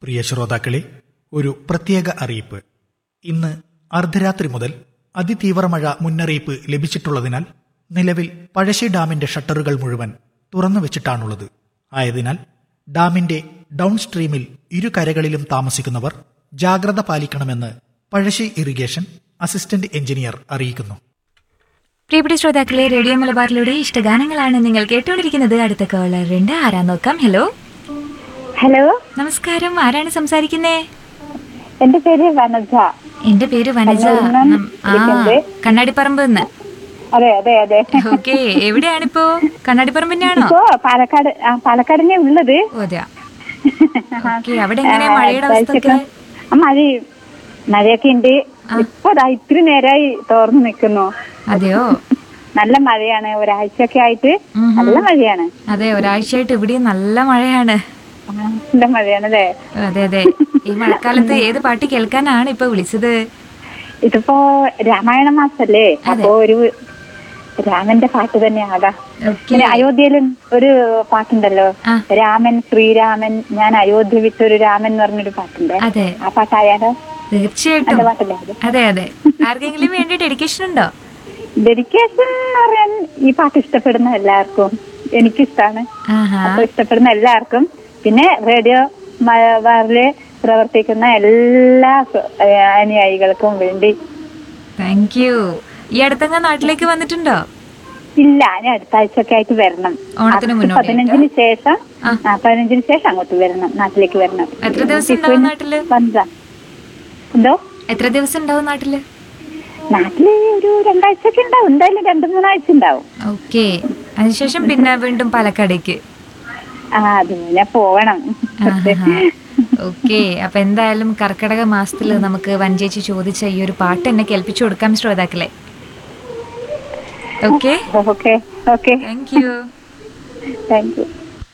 പ്രിയ ശ്രോതാക്കളെ ഒരു പ്രത്യേക അറിയിപ്പ് ഇന്ന് അർദ്ധരാത്രി മുതൽ അതിതീവ്ര മഴ മുന്നറിയിപ്പ് ലഭിച്ചിട്ടുള്ളതിനാൽ നിലവിൽ പഴശ്ശി ഡാമിന്റെ ഷട്ടറുകൾ മുഴുവൻ തുറന്നു വെച്ചിട്ടാണുള്ളത് ആയതിനാൽ ഡാമിന്റെ ഡൗൺ സ്ട്രീമിൽ ഇരു കരകളിലും താമസിക്കുന്നവർ ജാഗ്രത പാലിക്കണമെന്ന് പഴശ്ശി ഇറിഗേഷൻ അസിസ്റ്റന്റ് എഞ്ചിനീയർ അറിയിക്കുന്നു പ്രിയപ്പെട്ട ശ്രോതാക്കളെ റേഡിയോ മലബാറിലൂടെ ഇഷ്ടഗാനങ്ങളാണ് നിങ്ങൾ കേട്ടുകൊണ്ടിരിക്കുന്നത് അടുത്ത കോളർ ഉണ്ട് ആരാ നോക്കാം ഹലോ ഹലോ നമസ്കാരം ആരാണ് സംസാരിക്കുന്നേ എന്റെ പേര് വനജ എന്റെ പേര് വനജ കണ്ണൂരിൽ നം- ആ വിളിക്കുന്നത്. കണ്ണാടിപ്പറമ്പ് നിന്ന് അതെ അതെ അതെ ഓക്കെ എവിടെയാണിപ്പോ കണ്ണാടിപ്പറമ്പ് തന്നെയാണോ ഇപ്പോ പാലക്കാട് ആ, പാലക്കാടിനെ ഉള്ളത് ഓ അതെയാ ഓക്കെ അവിടെ എങ്ങനെയാ മഴയുടെ അവസ്ഥ ഒക്കെ ആ, മഴ മഴയൊക്കെ ഉണ്ട് ഇപ്പൊ ദാ ഇത്തിരി നേരമായി തോർന്നു നിൽക്കുന്നു അതെയോ നല്ല മഴയാണ് ഒരാഴ്ചയൊക്കെ ആയിട്ട് ഉം. നല്ല മഴയാണ് അതെ ഒരാഴ്ചയായിട്ട് ഇവിടെയും നല്ല മഴയാണ് ആ, നല്ല മഴയാണ് അല്ലേ അതെ അതെ ഈ മഴക്കാലത്ത് ഏത് പാട്ട് കേൾക്കാനാണ് ഇപ്പൊ വിളിച്ചത് ഇതിപ്പോ രാമായണ മാസല്ലേ അപ്പൊ ഒരു രാമന്റെ പാട്ട് തന്നെയാകാം ഓക്കെ പിന്നെ അയോധ്യയിലും ഒരു പാട്ടുണ്ടല്ലോ ആ. രാമൻ ശ്രീരാമൻ ഞാൻ അയോധ്യ വിട്ടൊരു രാമൻ എന്ന് പറഞ്ഞൊരു പാട്ടുണ്ട് അതെ ആ പാട്ടായാലോ തീർച്ചയായിട്ടും നല്ല പാട്ടല്ലേ അത് അതെ അതെ ആർക്കെങ്കിലും വേണ്ടി ഡെഡിക്കേഷൻ ഉണ്ടോ ഡെഡിക്കേഷൻ എന്ന് പറയാൻ ഈ പാട്ട് ഇഷ്ടപ്പെടുന്ന എല്ലാവർക്കും എനിക്കിഷ്ടാണ് ആഹാ അപ്പൊ ഇഷ്ടപ്പെടുന്ന എല്ലാവർക്കും പിന്നെ റേഡിയോ മലബാറില് പ്രവർത്തിക്കുന്ന എല്ലാ സ- ഏഹ് അനുയായികൾക്കും വേണ്ടി താങ്ക് യു ഈ അടുത്തങ്ങ നാട്ടിലേക്ക് വന്നിട്ടുണ്ടോ ഇല്ല ഞാൻ അടുത്ത ആഴ്ചയൊക്കെ ആയിട്ട് വരണം ഓണത്തിന് ആഗസ്റ്റ് മുന്നോടിയായിട്ട്? പതിനഞ്ചിന് ശേഷം ആ. ആ, പതിനഞ്ചിന് ശേഷം അങ്ങോട്ട് വരണം നാട്ടിലേക്ക് വരണം എത്ര ദിവസം ഉണ്ടാവും നാട്ടില് വന്നതാ എന്തോ എത്ര ദിവസം ഉണ്ടാവും നാട്ടില് നാട്ടില് ഒരു രണ്ടാഴ്ചയൊക്കെ ഉണ്ടാവും എന്തായാലും രണ്ടു മൂന്നാഴ്ച ഉണ്ടാവും ഓക്കെ അതിനുശേഷം പിന്നെ വീണ്ടും പാലക്കാടേക്ക് ആ അത് പിന്നെ പോവണം ഓക്കെ അപ്പൊ എന്തായാലും കർക്കിടക മാസത്തിൽ നമുക്ക് വഞ്ചേച്ചി ചോദിച്ച ഈ ഒരു പാട്ട് എന്നെ കേൾപ്പിച്ചു കൊടുക്കാം ശ്രോതാക്കളെ okay okay okay thank you thank you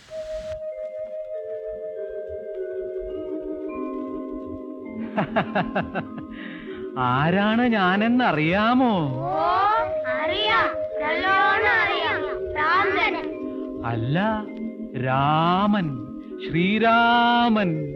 ആരാണ് ഞാനെന്നറിയാമോ അറിയാം നല്ലോണം അറിയാം ഭ്രാന്തൻ അല്ല രാമൻ ശ്രീരാമൻ